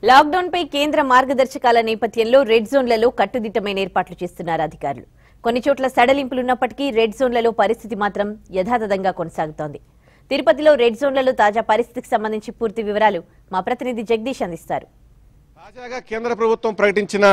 lockdown పై కేంద్ర మార్గదర్శకాల నేపథ్యంలో రెడ్ జోన్లలో కట్టుదిట్టమైన ఏర్పాట్లు చేస్తున్నారు అధికారులు కొన్ని చోట్ల సడలింపులున్నప్పటికీ రెడ్ జోన్లలో పరిస్థితి మాత్రం యథాతథంగా కొనసాగుతోంది తిరుపతిలో రెడ్ జోన్లలో తాజా పరిస్థితికి సంబంధించి పూర్తి వివరాలు మా ప్రతినిధి జగదీష్ అందిస్తారు తాజాగా కేంద్ర ప్రభుత్వం ప్రకటించిన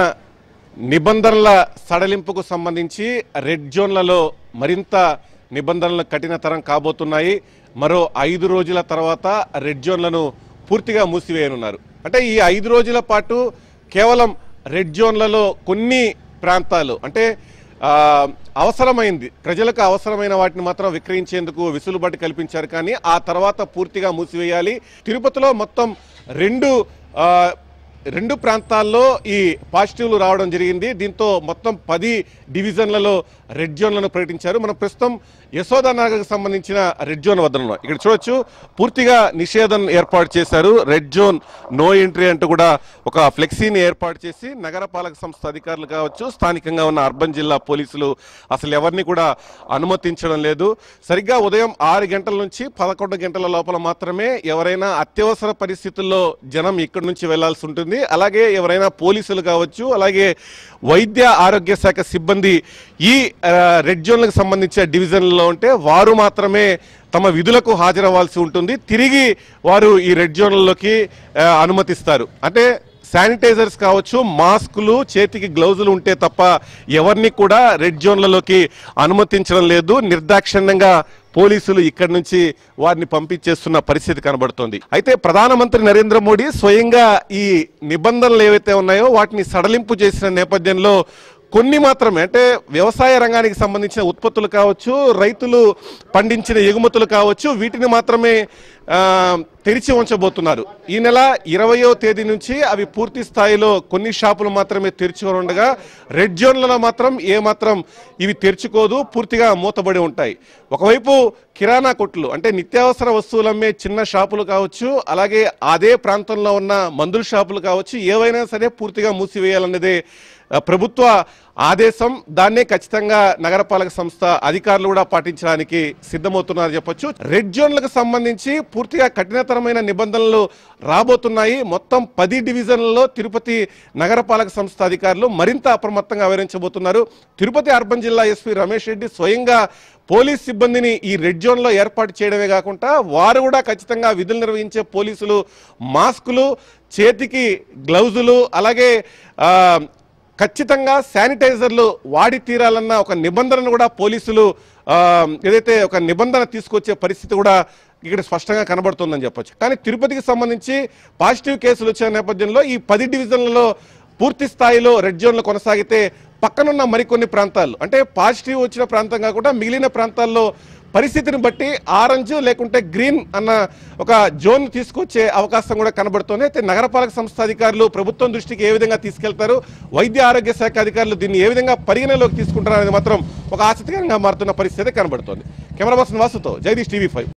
నిబంధనల సడలింపుకు సంబంధించి రెడ్ జోన్లలో మరింత నిబంధనలు కఠినతరం కాబోతున్నాయి మరో ఐదు రోజుల తర్వాత రెడ్ జోన్లను పూర్తిగా మూసివేయనున్నారు అంటే ఈ ఐదు రోజుల పాటు కేవలం రెడ్ జోన్లలో కొన్ని ప్రాంతాలు అంటే ఆ, అవసరమైంది ప్రజలకు అవసరమైన వాటిని మాత్రం విక్రయించేందుకు వెసులుబాటు కల్పించారు కానీ ఆ తర్వాత పూర్తిగా మూసివేయాలి తిరుపతిలో మొత్తం రెండు ఆ, రెండు ప్రాంతాల్లో ఈ పాజిటివ్లు రావడం జరిగింది దీంతో మొత్తం పది డివిజన్లలో రెడ్ జోన్లను ప్రకటించారు మనం ప్రస్తుతం యశోదా నగర్కి సంబంధించిన రెడ్ జోన్ వద్ద ఉన్నాం ఇక్కడ చూడొచ్చు పూర్తిగా నిషేధం ఏర్పాటు చేశారు రెడ్ జోన్ నో ఎంట్రీ అంటూ కూడా ఒక ఫ్లెక్సీని ఏర్పాటు చేసి నగరపాలక సంస్థ అధికారులు కావచ్చు స్థానికంగా ఉన్న అర్బన్ జిల్లా పోలీసులు అసలు ఎవరిని కూడా అనుమతించడం లేదు సరిగ్గా ఉదయం ఆరు గంటల నుంచి పదకొండు గంటల లోపల మాత్రమే ఎవరైనా అత్యవసర పరిస్థితుల్లో జనం ఇక్కడి నుంచి వెళ్లాల్సి ఉంటుంది అలాగే ఎవరైనా పోలీసులు కావచ్చు అలాగే వైద్య ఆరోగ్య శాఖ సిబ్బంది ఈ ఆ, రెడ్ జోన్లకు సంబంధించిన డివిజన్లలో ఉంటే వారు మాత్రమే తమ విధులకు హాజరవ్వాల్సి ఉంటుంది తిరిగి వారు ఈ రెడ్ జోన్లలోకి ఆ, అనుమతిస్తారు అంటే శానిటైజర్స్ కావచ్చు మాస్కులు చేతికి గ్లౌజులు ఉంటే తప్ప ఎవరిని కూడా రెడ్ జోన్లలోకి అనుమతించడం లేదు నిర్దాక్షిణ్యంగా పోలీసులు ఇక్కడి నుంచి వారిని పంపించేస్తున్న పరిస్థితి కనబడుతోంది అయితే ప్రధానమంత్రి నరేంద్ర మోడీ స్వయంగా ఈ నిబంధనలు ఏవైతే ఉన్నాయో వాటిని సడలింపు చేసిన నేపథ్యంలో కొన్ని మాత్రమే అంటే వ్యవసాయ రంగానికి సంబంధించిన ఉత్పత్తులు కావచ్చు రైతులు పండించిన ఎగుమతులు కావచ్చు వీటిని మాత్రమే ఆ, తెరిచి ఉంచబోతున్నారు ఈ నెల ఇరవయో తేదీ నుంచి అవి పూర్తి స్థాయిలో కొన్ని షాపులు మాత్రమే తెరుచుకొని ఉండగా రెడ్ జోన్లలో మాత్రం ఏ మాత్రం ఇవి తెరుచుకోదు పూర్తిగా మూతబడి ఉంటాయి ఒకవైపు కిరాణా కొట్లు అంటే నిత్యావసర వస్తువులు అమ్మే చిన్న షాపులు కావచ్చు అలాగే అదే ప్రాంతంలో ఉన్న మందుల షాపులు కావచ్చు ఏవైనా సరే పూర్తిగా మూసివేయాలన్నదే ఆ, ప్రభుత్వ ఆదేశం దాన్నే ఖచ్చితంగా నగరపాలక సంస్థ అధికారులు కూడా పాటించడానికి సిద్ధమవుతున్నారు చెప్పొచ్చు రెడ్ జోన్లకు సంబంధించి పూర్తిగా కఠినతరమైన నిబంధనలు రాబోతున్నాయి మొత్తం పది డివిజన్లలో తిరుపతి నగరపాలక సంస్థ అధికారులు మరింత అప్రమత్తంగా వివరించబోతున్నారు తిరుపతి అర్బన్ జిల్లా ఎస్పీ రమేష్ రెడ్డి స్వయంగా పోలీస్ సిబ్బందిని ఈ రెడ్ జోన్లో ఏర్పాటు చేయడమే కాకుండా వారు కూడా ఖచ్చితంగా విధులు నిర్వహించే పోలీసులు మాస్కులు చేతికి గ్లౌజులు అలాగే ఆ, ఖచ్చితంగా శానిటైజర్లు వాడి తీరాలన్న ఒక నిబంధనను కూడా పోలీసులు ఆ, ఏదైతే ఒక నిబంధన తీసుకొచ్చే పరిస్థితి కూడా ఇక్కడ స్పష్టంగా కనబడుతుందని చెప్పొచ్చు కానీ తిరుపతికి సంబంధించి పాజిటివ్ కేసులు వచ్చే నేపథ్యంలో ఈ పది డివిజన్లలో పూర్తి స్థాయిలో రెడ్ జోన్లు కొనసాగితే పక్కనున్న మరికొన్ని ప్రాంతాలు అంటే పాజిటివ్ వచ్చిన ప్రాంతం కాకుండా మిగిలిన ప్రాంతాల్లో పరిస్థితిని బట్టి ఆరెంజ్ లేకుంటే గ్రీన్ అన్న ఒక జోన్ తీసుకొచ్చే అవకాశం కూడా కనబడుతోంది అయితే నగరపాలక సంస్థ అధికారులు ప్రభుత్వం దృష్టికి ఏ విధంగా తీసుకెళ్తారు వైద్య ఆరోగ్య శాఖ అధికారులు దీన్ని ఏ విధంగా పరిగణలోకి తీసుకుంటారు అనేది మాత్రం ఒక ఆసక్తికరంగా మారుతున్న పరిస్థితి కనబడుతోంది కెమెరా పర్సన్ వాసుతో జగదీష్ టీవీ ఫైవ్